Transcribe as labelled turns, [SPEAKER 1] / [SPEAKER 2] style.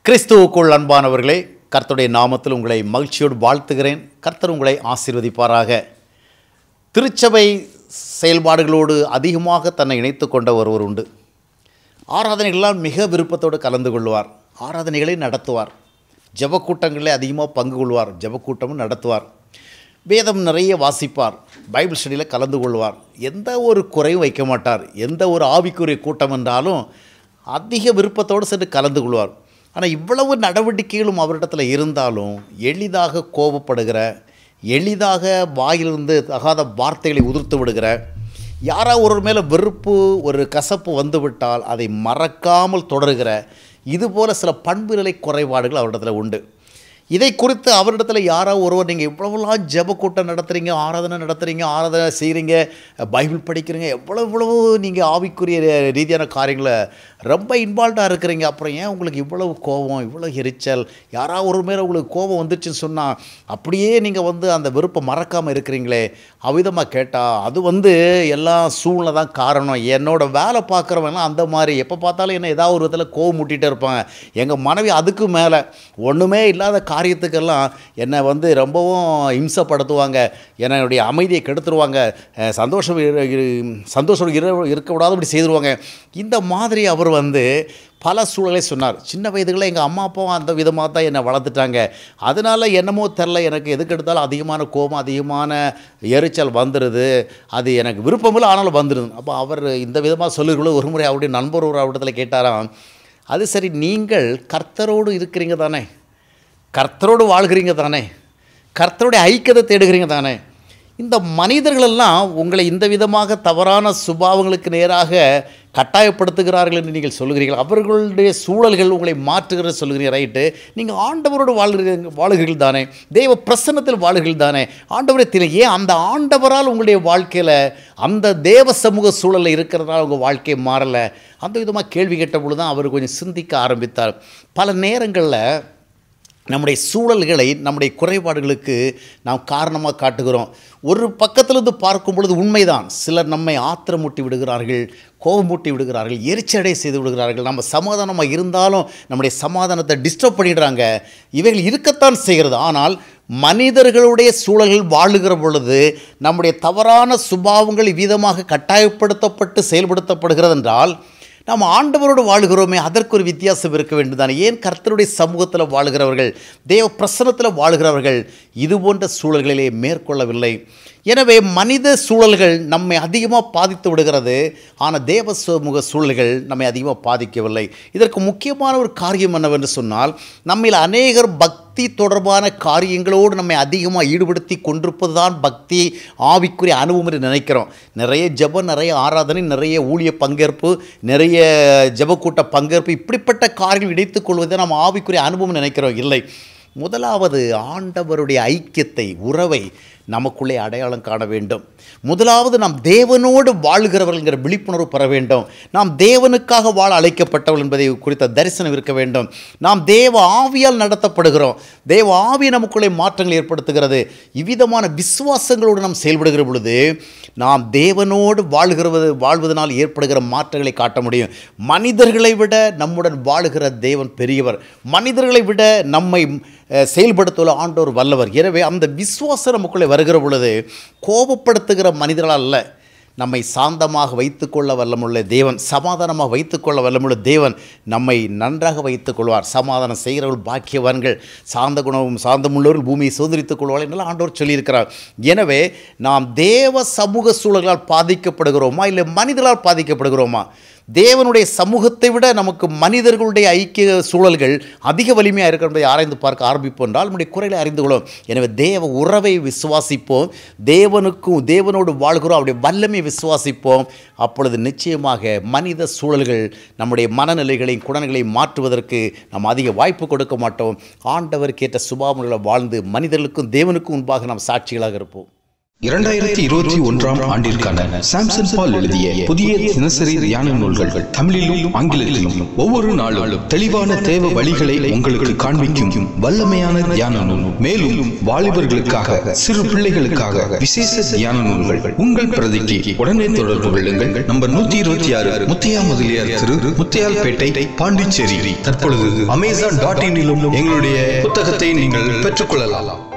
[SPEAKER 1] கிறிஸ்துவுக்குள் அன்பானவர்களே கர்த்தருடைய நாமத்தில் உங்களை மகிழ்ச்சியோடு வாழ்த்துகிறேன் கர்த்தர் உங்களை ஆசீர்வதிப்பாராக திருச்சபை செயல்பாடுகளோடு அதிகமாக தன்னை இணைத்து கொண்ட ஒருவர் உண்டு ஆராதனைகளால் மிக விருப்பத்தோடு கலந்து கொள்வார் ஆராதனைகளை நடத்துவார் ஜெபக்கூட்டங்களில் அதிகமாக பங்கு கொள்வார் ஜெபக்கூட்டமும் நடத்துவார் வேதம் நிறைய வாசிப்பார் பைபிள் ஸ்டடியில் கலந்து கொள்வார் எந்த ஒரு குறையும் வைக்க மாட்டார் எந்த ஒரு ஆவிக்குரிய கூட்டம் என்றாலும் அதிக விருப்பத்தோடு சென்று கலந்து கொள்வார் ஆனால் இவ்வளவு நடவடிக்கைகளும் அவரிடத்தில் இருந்தாலும் எளிதாக கோபப்படுகிற எளிதாக வாயிலிருந்து தகாத வார்த்தைகளை உதிர்த்து விடுகிற யாரா ஒரு மேலே வெறுப்பு ஒரு கசப்பு வந்துவிட்டால் அதை மறக்காமல் தொடருகிற இதுபோல் சில பண்புநிலை குறைபாடுகள் அவரிடத்தில் உண்டு இதை குறித்து அவரிடத்துல யாரோ ஒருவர் நீங்கள் இவ்வளவுலாம் ஜெப கூட்டம் நடத்துகிறீங்க ஆராதனை நடத்துகிறீங்க ஆராதனை செய்கிறீங்க பைபிள் படிக்கிறீங்க எவ்வளோ இவ்வளவு நீங்கள் ஆவிக்குரிய ரீதியான காரியங்களை ரொம்ப இன்வால்வ்டாக இருக்கிறீங்க அப்புறம் ஏன் உங்களுக்கு இவ்வளவு கோபம் இவ்வளோ எரிச்சல் யாராவது ஒரு மேலே உங்களுக்கு கோபம் வந்துச்சுன்னு சொன்னால் அப்படியே நீங்கள் வந்து அந்த விருப்பம் மறக்காமல் இருக்கிறீங்களே அவ்விதமாக கேட்டால் அது வந்து எல்லாம் சூழ்நிலை தான் காரணம் என்னோட வேலை பார்க்குறவங்கலாம் அந்த மாதிரி எப்போ பார்த்தாலும் என்ன ஏதாவது ஒரு விதத்தில் கோவம் முட்டிகிட்டே இருப்பாங்க எங்கள் மனைவி அதுக்கு மேலே ஒன்றுமே இல்லாத காரியத்துக்கெல்லாம் என்னை வந்து ரொம்பவும் இம்சப்படுத்துவாங்க என்னுடைய அமைதியை கெடுத்துருவாங்க அஹ் சந்தோஷம் இரு- இரு- சந்தோஷம் இரு இருக்கக்கூடாதபடி செய்துருவாங்க இந்த மாதிரி அவர் வந்து பல சூழலை சொன்னார் சின்ன வயதுகளில் எங்கள் அம்மா அப்பாவும் அந்த விதமாக தான் என்னை வளர்த்துட்டாங்க அதனால என்னமோ தெரில எனக்கு எதுக்கு எடுத்தாலும் அதிகமான கோபம் அதிகமான எரிச்சல் வந்துடுது அது எனக்கு விருப்பமில்லை ஆனாலும் வந்துடுது அப்போ அவர் இந்த விதமாக சொல்லுகிறோம் ஒரு முறை அவருடைய நண்பர் ஒரு இடத்துல கேட்டாராம் அது சரி நீங்கள் கர்த்தரோடு இருக்கிறீங்க தானே கர்த்தரோடு வாழ்கிறீங்க தானே கர்த்தருடைய ஐக்கியத்தை தேடுகிறீங்க தானே இந்த மனிதர்களெல்லாம் உங்களை இந்த விதமாக தவறான சுபாவங்களுக்கு நேராக கட்டாயப்படுத்துகிறார்கள் என்று நீங்கள் சொல்லுகிறீர்கள் அவர்களுடைய சூழல்கள் உங்களை மாற்றுகிறது சொல்லுகிறீங்க ரைட்டு நீங்கள் ஆண்டவரோடு வாழ்கிறீங்க வாழுகிறீர்கள் தானே தெய்வ பிரசன்னத்தில் வாழுகிறீர்கள் தானே ஆண்டவரை தெரியல ஏன் அந்த ஆண்டவரால் உங்களுடைய வாழ்க்கையில் அந்த தேவ சமூக சூழலில் இருக்கிறதுனால உங்கள் வாழ்க்கை மாறலை அந்த விதமாக கேள்வி கேட்ட பொழுது தான் அவர் கொஞ்சம் சிந்திக்க ஆரம்பித்தார் பல நேரங்களில் நம்முடைய சூழல்களை நம்முடைய குறைபாடுகளுக்கு நாம் காரணமாக காட்டுகிறோம் ஒரு பக்கத்திலிருந்து பார்க்கும் பொழுது உண்மைதான் சிலர் நம்மை ஆத்திரமூட்டி விடுகிறார்கள் கோபமூட்டி விடுகிறார்கள் எரிச்சடை செய்து விடுகிறார்கள் நம்ம சமாதானமாக இருந்தாலும் நம்முடைய சமாதானத்தை டிஸ்டர்ப் பண்ணிடுறாங்க இவைகள் இருக்கத்தான் செய்கிறது ஆனால் மனிதர்களுடைய சூழல்கள் வாழுகிற பொழுது நம்முடைய தவறான சுபாவங்கள் விதமாக கட்டாயப்படுத்தப்பட்டு செயல்படுத்தப்படுகிறது என்றால் நாம் ஆண்டவரோடு வாழுகிறோமே அதற்கு ஒரு வித்தியாசம் இருக்க வேண்டும் தானே ஏன் கர்த்தருடைய சமூகத்தில் வாழுகிறவர்கள் தேவ பிரசனத்தில் வாழுகிறவர்கள் இது போன்ற சூழல்களிலே மேற்கொள்ளவில்லை எனவே மனித சூழல்கள் நம்மை அதிகமாக பாதித்து விடுகிறது ஆனால் தேவ சமூக சூழல்கள் நம்மை அதிகமாக பாதிக்கவில்லை இதற்கு முக்கியமான ஒரு காரியம் என்னவென்று சொன்னால் நம்மில் அநேகர் பக்தி தொடர்பான காரியங்களோடு நம்மை அதிகமாக ஈடுபடுத்தி கொண்டிருப்பது தான் பக்தி ஆவிக்குரிய அனுபவம் என்று நினைக்கிறோம் நிறைய ஜெபம் நிறைய ஆராதனை நிறைய ஊழிய பங்கேற்பு நிறைய ஜெபக்கூட்ட பங்கேற்பு இப்படிப்பட்ட காரியங்கள் இணைத்துக் கொள்வதை நாம் ஆவிக்குரிய அனுபவம் நினைக்கிறோம் இல்லை முதலாவது ஆண்டவருடைய ஐக்கியத்தை உறவை நமக்குள்ளே அடையாளம் காண வேண்டும் முதலாவது நாம் தேவனோடு வாழ்கிறவர்கள்ங்கிற விழிப்புணர்வு பெற வேண்டும் நாம் தேவனுக்காக வாழ அழைக்கப்பட்டவர்கள் என்பதை குறித்த தரிசனம் இருக்க வேண்டும் நாம் தேவ ஆவியால் நடத்தப்படுகிறோம் தேவ ஆவி நமக்குள்ளே மாற்றங்கள் ஏற்படுத்துகிறது இவ்விதமான விசுவாசங்களோடு நாம் செயல்படுகிற பொழுது நாம் தேவனோடு வாழ்கிறது வாழ்வதனால் ஏற்படுகிற மாற்றங்களை காட்ட முடியும் மனிதர்களை விட நம்முடன் வாழுகிற தேவன் பெரியவர் மனிதர்களை விட நம்மை அஹ், செயல்படுத்துவதில் ஆண்டோர் வல்லவர் எனவே அந்த விசுவாசம் நமக்குள்ளே வருகிற பொழுது கோபப்படுத்துகிற மனிதர்களால் அல்ல நம்மை சாந்தமாக வைத்துக்கொள்ள வல்லமுள்ள தேவன் சமாதானமாக வைத்துக்கொள்ள வல்லமுள்ள தேவன் நம்மை நன்றாக வைத்துக் கொள்வார் சமாதானம் செய்கிறவர்கள் பாக்கியவான்கள் சாந்த குணமும் சாந்தமுள்ளவர்கள் பூமியை சுதந்திரித்துக் கொள்வார்கள் என்றெல்லாம் ஆண்டவர் சொல்லியிருக்கிறார் எனவே நாம் தேவ சமூக சூழல்களால் பாதிக்கப்படுகிறோமா இல்லை மனிதர்களால் பாதிக்கப்படுகிறோமா தேவனுடைய சமூகத்தை விட நமக்கு மனிதர்களுடைய ஐக்கிய சூழல்கள் அதிக வலிமையாக இருக்கிற என்பதை ஆராய்ந்து பார்க்க ஆரம்பிப்போம் என்றால் நம்முடைய குறைகளை அறிந்து கொள்வோம் எனவே தேவ உறவை விசுவாசிப்போம் தேவனுக்கும் தேவனோடு வாழ்கிறோம் அவருடைய வல்லமை விசுவாசிப்போம் அப்பொழுது நிச்சயமாக மனித சூழல்கள் நம்முடைய மனநிலைகளையும் குணங்களையும் மாற்றுவதற்கு நாம் அதிக வாய்ப்பு கொடுக்க மாட்டோம் ஆண்டவருக்கு ஏற்ற சுபாவங்களை வாழ்ந்து மனிதர்களுக்கும் தேவனுக்கும் முன்பாக நாம் சாட்சிகளாக இருப்போம்
[SPEAKER 2] இரண்டாயிரத்தி இருபத்தி ஒன்றாம் ஆண்டிற்கான சாம்சன் பால் எழுதிய புதிய தினசரி தியான நூல்கள் தமிழிலும் ஆங்கிலத்திலும் ஒவ்வொரு நாளும் தெளிவான தேவ வழிகளை உங்களுக்கு காண்பிக்கும் வல்லமையான தியான நூல் மேலும் வாலிபர்களுக்காக சிறு பிள்ளைகளுக்காக விசேஷ தியான நூல்கள் உங்கள் பிரதிக்கு உடனே தொடர்பு கொள்ளுங்கள் நம்பர் நூத்தி இருபத்தி ஆறு முத்தியா முதலியார் திரு முத்தியால்பேட்டை பாண்டிச்சேரி தற்பொழுது அமேசான் டாட் இனிலும் எங்களுடைய புத்தகத்தை நீங்கள் பெற்றுக்கொள்ளலாம்